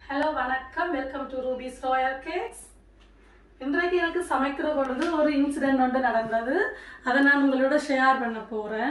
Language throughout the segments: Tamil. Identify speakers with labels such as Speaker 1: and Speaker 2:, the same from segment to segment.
Speaker 1: ஹலோ வணக்கம் welcome to Ruby's royal cakes இன்றைக்கு எனக்கு சமைக்கிற பொழுது ஒரு இன்சிடென்ட் ஒன்று நடந்தது அதை நான் உங்களோட ஷேர் பண்ண போகிறேன்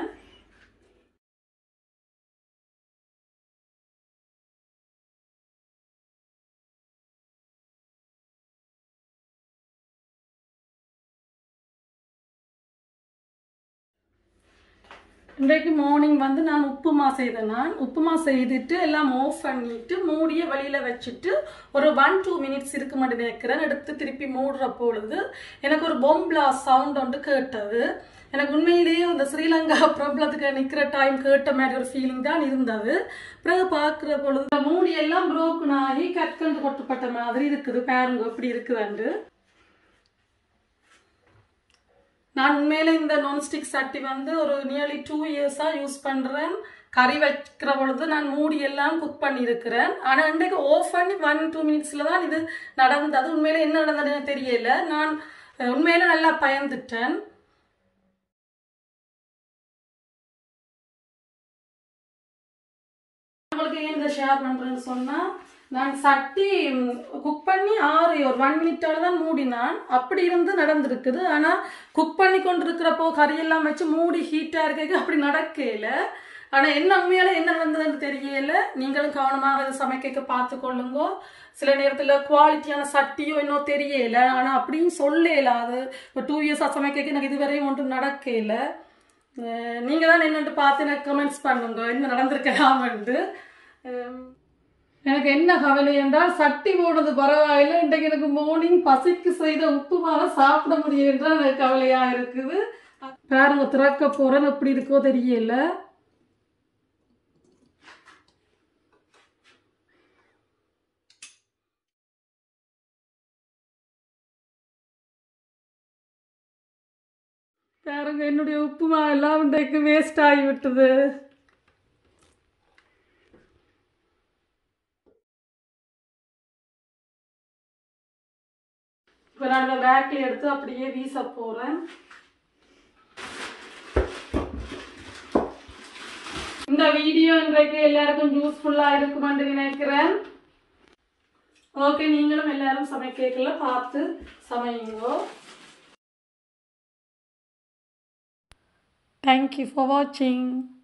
Speaker 1: இன்றைக்கு மார்னிங் வந்து நான் உப்புமா செய்தேன் நான் உப்புமா செய்துட்டு எல்லாம் ஆஃப் பண்ணிட்டு மூடிய வெளியில வச்சுட்டு ஒரு ஒன் டூ மினிட்ஸ் இருக்கு மட்டும் நினைக்கிறேன் எடுத்து திருப்பி மூடுற பொழுது எனக்கு ஒரு பொம்பிளா சவுண்ட் ஒன்று கேட்டது எனக்கு உண்மையிலேயே இந்த ஸ்ரீலங்கா ப்ராப்ளத்துக்கு நிற்கிற டைம் கேட்ட மாதிரி ஒரு ஃபீலிங் தான் இருந்தது பிறகு பார்க்குற பொழுது இந்த மூடி எல்லாம் புரோக்கன் ஆகி கற்கண்டு கொட்டப்பட்ட மாதிரி இருக்குது பாருங்க எப்படி இருக்குதுண்டு நான் உண்மையில இந்த நான்ஸ்டிக் சட்டி வந்து ஒரு நியர்லி டூ இயர்ஸாக யூஸ் பண்ணுறேன் கறி வைக்கிற பொழுது நான் மூடி எல்லாம் குக் பண்ணியிருக்கிறேன் ஆனால் இன்றைக்கு ஆஃப் பண்ணி ஒன் டூ மினிட்ஸில் தான் இது நடந்தது உண்மையில என்ன நடந்ததுன்னு தெரியல நான் அஹ், உண்மையில நல்லா பயந்துட்டேன் உங்களுக்கு ஏன் இதை ஷேர் பண்ணுறேன்னு சொன்னால் நான் சட்டி குக் பண்ணி ஆறு ஒரு ஒன் மினிட்டால தான் மூடினான் அப்படி இருந்து நடந்திருக்குது ஆனால் குக் பண்ணி கொண்டு இருக்கிறப்போ கறியெல்லாம் வச்சு மூடி ஹீட்டாக இருக்க அப்படி நடக்கல ஆனால் என்ன உண்மையால என்ன நடந்ததுன்னு தெரியல நீங்களும் கவனமாக இதை சமைக்க பார்த்து கொள்ளுங்க சில நேரத்தில் குவாலிட்டியான சட்டியோ இன்னும் தெரியல ஆனால் அப்படியும் சொல்லல அது இப்போ டூ இயர்ஸாக சமைக்க எனக்கு இதுவரையும் ஒன்றும் நடக்கல அஹ் நீங்க தான் என்னன்ட்டு பார்த்து எனக்கு கமெண்ட்ஸ் பண்ணுங்க என்ன நடந்திருக்கலாம்னு அஹ் எனக்கு என்ன கவலை என்றால் சட்டி போடுறது பரவாயில்லை இன்றைக்கு எனக்கு மார்னிங் பசிக்கு செய்த உப்புமாவை சாப்பிட முடியும் என்றால் எனக்கு கவலையா இருக்குது பாருங்க திறக்க போறேன்னு எப்படி இருக்கோ தெரியல பாருங்க என்னுடைய உப்புமா எல்லாம் இன்றைக்கு வேஸ்ட் ஆகி விட்டது இப்போ நான் இந்த பேக்கில் எடுத்து அப்படியே வீச போகிறேன் இந்த வீடியோ இன்றைக்கு எல்லாருக்கும் யூஸ்ஃபுல்லாக இருக்குமென்று நினைக்கிறேன் ஓகே நீங்களும் எல்லாரும் சமைக்கல பார்த்து சமையுங்கோ தேங்க்யூ ஃபார் வாட்சிங்